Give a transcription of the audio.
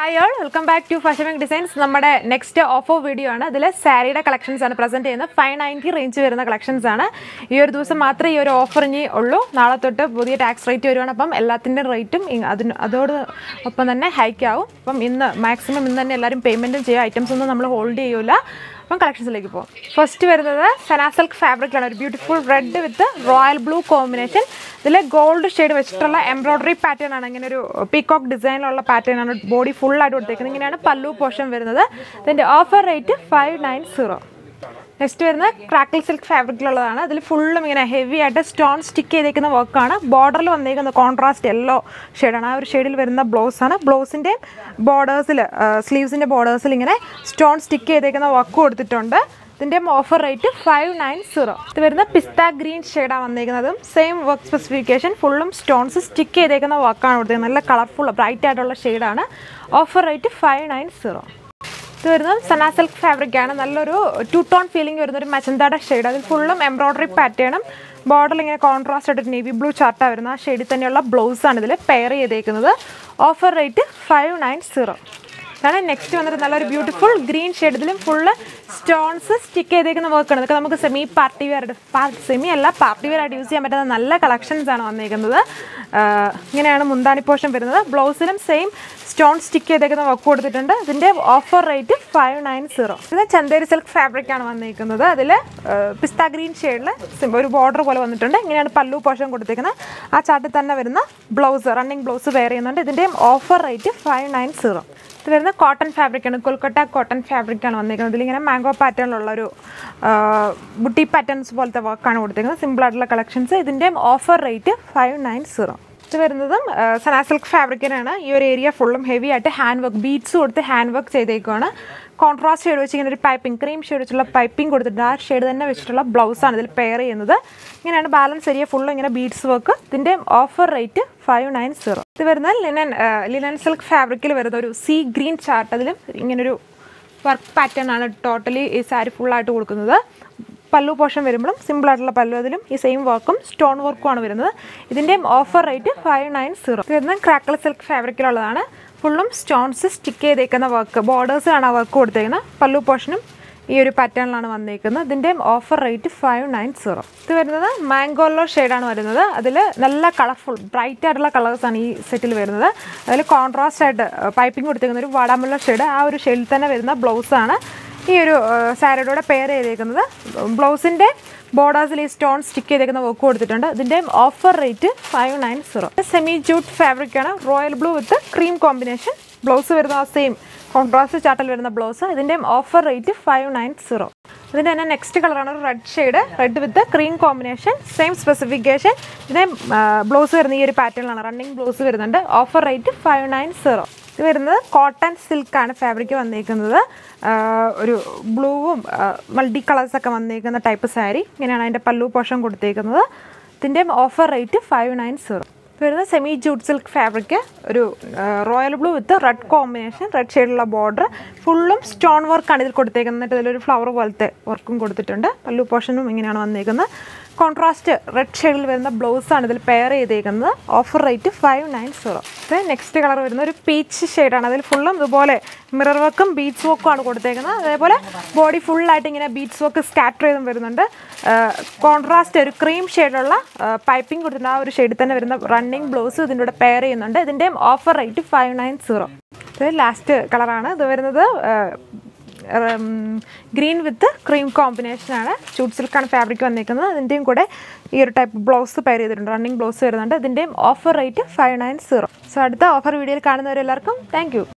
hi all welcome back to fashion designs നമ്മുടെ next offer video ആണ് ഇതിൽ സാരിയുടെ കളക്ഷൻസ് ആണ് പ്രസന്റ് ചെയ്യുന്നത് ഫൈവ് നയൻറ്റി റേഞ്ച് വരുന്ന കളക്ഷൻസ് ആണ് ഈ ഒരു ദിവസം മാത്രമേ ഈ ഒരു ഓഫർ ഇനി ഉള്ളൂ നാളെ തൊട്ട് പുതിയ ടാക്സ് റേറ്റ് വരുവാണ് അപ്പം എല്ലാത്തിൻ്റെ റേറ്റും അതിന് അതോട് ഒപ്പം തന്നെ ഹൈക്ക് ആവും അപ്പം ഇന്ന് മാക്സിമം ഇന്ന് തന്നെ എല്ലാവരും പേയ്മെൻറ്റും ചെയ്യുക ഐറ്റംസ് ഒന്നും നമ്മൾ ഹോൾഡ് ചെയ്യൂല അപ്പം കളക്ഷൻസിലേക്ക് പോകും ഫസ്റ്റ് വരുന്നത് സനാസൽക്ക് ഫാബ്രിക് ആണ് ഒരു beautiful red with royal blue combination ഇതിൽ ഗോൾഡ് ഷെയ്ഡ് വെച്ചിട്ടുള്ള എംബ്രോയ്ഡറി പാറ്റേൺ ആണ് ഇങ്ങനെ ഒരു പീകോക്ക് ഡിസൈനിലുള്ള പാറ്റേൺ ആണ് ബോഡി ഫുൾ ആയിട്ട് കൊടുത്തേക്കുന്നത് ഇങ്ങനെയാണ് പല്ലു പോർഷൻ വരുന്നത് ഇതിൻ്റെ offer rate five nine zero next വരുന്നത് ക്രാക്കിൾ സിൽക്ക് ഫാബ്രിക്കിലുള്ളതാണ് അതിൽ ഫുള്ളും ഇങ്ങനെ ഹെവി ആയിട്ട് സ്റ്റോൺ സ്റ്റിക്ക് ചെയ്തേക്കുന്ന വർക്കാണ് ബോർഡറിൽ വന്നേക്കുന്ന കോൺട്രാസ്റ്റ് യെല്ലോ ഷെയ്ഡാണ് ആ ഒരു ഷെയ്ഡിൽ വരുന്ന ബ്ലൗസാണ് ബ്ലൗസിൻ്റെ ബോർഡേഴ്സിൽ സ്ലീവ്സിൻ്റെ ബോർഡേഴ്സിൽ ഇങ്ങനെ സ്റ്റോൺ സ്റ്റിക്ക് ചെയ്തേക്കുന്ന വർക്ക് കൊടുത്തിട്ടുണ്ട് ഇതിൻ്റെ offer rate five nine zero ഇത് വരുന്ന പിസ്ത ഗ്രീൻ ഷെയ്ഡാണ് വന്നേക്കുന്നതും സെയിം വർക്ക് സ്പെസിഫിക്കേഷൻ ഫുള്ളും സ്റ്റോൺസ് സ്റ്റിക്ക് ചെയ്തേക്കുന്ന വർക്കാണ് കൊടുത്തേക്കുന്നത് നല്ല കളർഫുൾ ബ്രൈറ്റ് ആയിട്ടുള്ള ഷെയ്ഡാണ് offer rate five nine zero ഇത് വരുന്നത് സനാ സിൽക്ക് ഫാബ്രിക് ആണ് നല്ലൊരു ടു ടോൺ ഫീലിംഗ് വരുന്ന ഒരു മച്ചന്താടെ ഷെയ്ഡ് അതിൽ ഫുള്ളും എംബ്രോയ്ഡറി പാറ്റേണും ബോർഡറിൽ ഇങ്ങനെ കോൺട്രാസ്റ്റ് ആയിട്ട് നേവി ബ്ലൂ ചാർട്ടാണ് വരുന്നത് ആ ഷെയ്ഡിൽ തന്നെയുള്ള ബ്ലൗസ് ആണ് ഇതിൽ പെയർ ചെയ്തേക്കുന്നത് offer rate five nine zero ഇതാണ് നെക്സ്റ്റ് വന്നിട്ട് നല്ലൊരു ബ്യൂട്ടിഫുൾ ഗ്രീൻ ഷെയ്ഡ് ഇതിലും ഫുള്ള് സ്റ്റോൺസ് സ്റ്റിക്ക് ചെയ്തേക്കുന്ന വർക്കാണ് ഇതൊക്കെ നമുക്ക് സെമി പാർട്ടി വെയർ സെമി അല്ല പാർട്ടി വെയർ ആയിട്ട് യൂസ് ചെയ്യാൻ പറ്റുന്ന നല്ല കളക്ഷൻസ് ആണ് വന്നേക്കുന്നത് ആഹ് ഇങ്ങനെയാണ് മുന്താണി പോർഷൻ വരുന്നത് ബ്ലൗസിലും സെയിം സ്റ്റോൺ സ്റ്റിക്ക് ചെയ്തേക്കുന്ന വർക്ക് കൊടുത്തിട്ടുണ്ട് ഇതിൻ്റെ offer rate five nine zero ഇത് ചന്തേരി സിൽക്ക് ഫാബ്രിക് ആണ് വന്നിരിക്കുന്നത് അതിൽ പിസ്ത ഗ്രീൻ ഷെയ്ഡിൽ ഒരു ബോർഡർ പോലെ വന്നിട്ടുണ്ട് ഇങ്ങനെയാണ് പല്ലു പോർഷൻ കൊടുത്തേക്കുന്നത് ആ ചാർട്ടിൽ തന്നെ വരുന്ന ബ്ലൗസ് റണ്ണിങ് ബ്ലൗസ് വെയർ ചെയ്യുന്നുണ്ട് ഇതിൻ്റെയും offer rate five nine zero ഇത് വരുന്ന കോട്ടൺ ഫാബ്രിക് ആണ് കൊൽക്കട്ട കോട്ടൺ ഫാബ്രിക് ആണ് വന്നിരിക്കുന്നത് ഇതിലിങ്ങനെ മാംഗോ പാറ്റേണിലുള്ള ഒരു ബുട്ടി പാറ്റേൺസ് പോലത്തെ വർക്കാണ് കൊടുത്തിരിക്കുന്നത് സിമ്പിൾ ആയിട്ടുള്ള കളക്ഷൻസ് ഇതിൻ്റെയും offer rate five nine zero ഇത് വരുന്നതും സനാ സിൽക്ക് ഫാബ്രിക്കിനാണ് ഈ ഒരു ഏരിയ ഫുള്ളും ഹെവി ആയിട്ട് ഹാൻഡ് വർക്ക് ബീഡ്സ് കൊടുത്ത് ഹാൻഡ് വർക്ക് ചെയ്തേക്കുവാണ് കോൺട്രാസ്റ്റ് ഷെയ്ഡ് വെച്ച് ഇങ്ങനെ ഒരു പൈപ്പിംഗ് ക്രീം ഷെയ്ഡ് വെച്ചുള്ള പൈപ്പിംഗ് കൊടുത്തിട്ട് ആ ഷെയ്ഡ് തന്നെ വെച്ചിട്ടുള്ള ബ്ലൗസാണ് ഇതിൽ പെയർ ചെയ്യുന്നത് ഇങ്ങനെയാണ് ബാലൻസ് ഏരിയ ഫുള്ള് ഇങ്ങനെ ബീഡ്സ് വർക്ക് ഇതിൻ്റെ offer rate five nine zero ഇത് വരുന്നത് ലിനൻ ലിനൻ സിൽക്ക് ഫാബ്രിക്കിൽ വരുന്ന ഒരു സീ ഗ്രീൻ ചാർട്ട് അതിലും ഇങ്ങനൊരു വർക്ക് പാറ്റേൺ ആണ് ടോട്ടലി ഈ സാരി ഫുള്ളായിട്ട് കൊടുക്കുന്നത് പല്ലു പോർഷൻ വരുമ്പോഴും സിമ്പിൾ ആയിട്ടുള്ള പല്ലു അതിലും ഈ സെയിം വർക്കും സ്റ്റോൺ വർക്കും ആണ് വരുന്നത് ഇതിൻ്റെയും offer rate five nine zero ഇത് വരുന്നത് ക്രാക്കിൾ സിൽക്ക് ഫാബ്രിക്കിലുള്ളതാണ് ഫുള്ളും സ്റ്റോൺസ് സ്റ്റിക്ക് ചെയ്തേക്കുന്ന വർക്ക് ബോർഡേഴ്സിലാണ് ആ വർക്ക് കൊടുത്തേക്കുന്നത് പല്ലു പോർഷനും ഈ ഒരു പാറ്റേണിലാണ് വന്നേക്കുന്നത് ഇതിൻ്റെയും offer rate five nine zero ഇത് വരുന്നത് മാംഗോല്ലോ ഷെയ്ഡാണ് വരുന്നത് അതിൽ നല്ല കളർഫുൾ ബ്രൈറ്റ് ആയിട്ടുള്ള കളേഴ്സാണ് ഈ സെറ്റിൽ വരുന്നത് അതിൽ കോൺട്രാസ്റ്റ് ആയിട്ട് പൈപ്പിംഗ് കൊടുത്തേക്കുന്ന ഒരു വാടാമുള്ള ഷെയ്ഡ് ആ ഒരു ഷെയ്ഡിൽ തന്നെ വരുന്ന ബ്ലൗസാണ് ഈ ഒരു സാരിയുടെ പെയർ ചെയ്തേക്കുന്നത് ബ്ലൗസിൻ്റെ ബോർഡേഴ്സിൽ ഈ സ്റ്റോൺ സ്റ്റിക്ക് ചെയ്തേക്കുന്ന വർക്ക് കൊടുത്തിട്ടുണ്ട് ഇതിൻ്റെ offer rate five nine zero semi jute fabric ആണ് royal blue with cream combination blouse വരുന്ന ആ സെയിം കോൺട്രാസ്റ്റ് ചാട്ടിൽ വരുന്ന ബ്ലൗസ് ഇതിൻ്റെ offer rate five nine zero ഇതിൻ്റെ തന്നെ നെക്സ്റ്റ് കളറാണ് ഒരു red shade red with cream combination same specification ഇതിൻ്റെ ബ്ലൗസ് വരുന്ന ഈ ഒരു പാറ്റേണിലാണ് റണ്ണിങ് ബ്ലൗസ് വരുന്നുണ്ട് offer rate five nine zero ഇത് വരുന്നത് കോട്ടൺ സിൽക്കാണ് ഫാബ്രിക് വന്നിരിക്കുന്നത് ഒരു ബ്ലൂവും മൾട്ടി കളേഴ്സൊക്കെ വന്നിരിക്കുന്ന ടൈപ്പ് സാരി ഇങ്ങനെയാണ് അതിൻ്റെ പല്ലു പോർഷൻ കൊടുത്തേക്കുന്നത് ഇതിൻ്റെ offer rate five nine zero ഇത് വരുന്നത് സെമി ജൂട്ട് സിൽക്ക് ഫാബ്രിക് ഒരു royal blue with red combination red ഷെയ്ഡുള്ള ബോർഡർ ഫുള്ളും സ്റ്റോൺ വർക്കാണ് ഇതിൽ കൊടുത്തേക്കുന്നത് എന്നിട്ട് ഇതിലൊരു ഫ്ലവർ പോലത്തെ വർക്കും കൊടുത്തിട്ടുണ്ട് പല്ലു പോർഷനും ഇങ്ങനെയാണ് വന്നിരിക്കുന്നത് കോൺട്രാസ്റ്റ് റെഡ് ഷെയ്ഡിൽ വരുന്ന ബ്ലൗസാണ് ഇതിൽ പെയർ ചെയ്തേക്കുന്നത് offer rate five nine zero ഇത് നെക്സ്റ്റ് കളർ വരുന്ന ഒരു പീച്ച് ഷെയ്ഡാണ് അതിൽ ഫുള്ളും ഇതുപോലെ മിറർ വർക്കും ബീഡ്സ് വർക്കും ആണ് കൊടുത്തേക്കുന്നത് അതേപോലെ ബോഡി ഫുള്ളായിട്ട് ഇങ്ങനെ ബീഡ്സ് വർക്ക് സ്കാറ്റർ ചെയ്തും വരുന്നുണ്ട് കോൺട്രാസ്റ്റ് ഒരു ക്രീം ഷെയ്ഡുള്ള പൈപ്പിംഗ് കൊടുത്തിട്ടുണ്ട് ആ ഒരു ഷെയ്ഡിൽ തന്നെ വരുന്ന റണ്ണിങ് ബ്ലൗസ് ഇതിൻ്റെ കൂടെ പെയർ ചെയ്യുന്നുണ്ട് ഇതിൻ്റെയും offer rate five nine zero ഇത് ലാസ്റ്റ് കളറാണ് ഇത് വരുന്നത് ഗ്രീൻ വിത്ത് ക്രീം കോമ്പിനേഷനാണ് ചൂട്ട് സിൽക്കാണ് ഫാബ്രിക് വന്നിരിക്കുന്നത് അതിൻ്റെയും കൂടെ ഈ ഒരു ടൈപ്പ് ബ്ലൗസ് പെയർ ചെയ്തിട്ടുണ്ട് റണ്ണിങ് ബ്ലൗസ് വരുന്നുണ്ട് ഇതിൻ്റെയും offer rate five nine zero so അടുത്ത ഓഫർ വീഡിയോയിൽ കാണുന്നവരെല്ലാവർക്കും താങ്ക്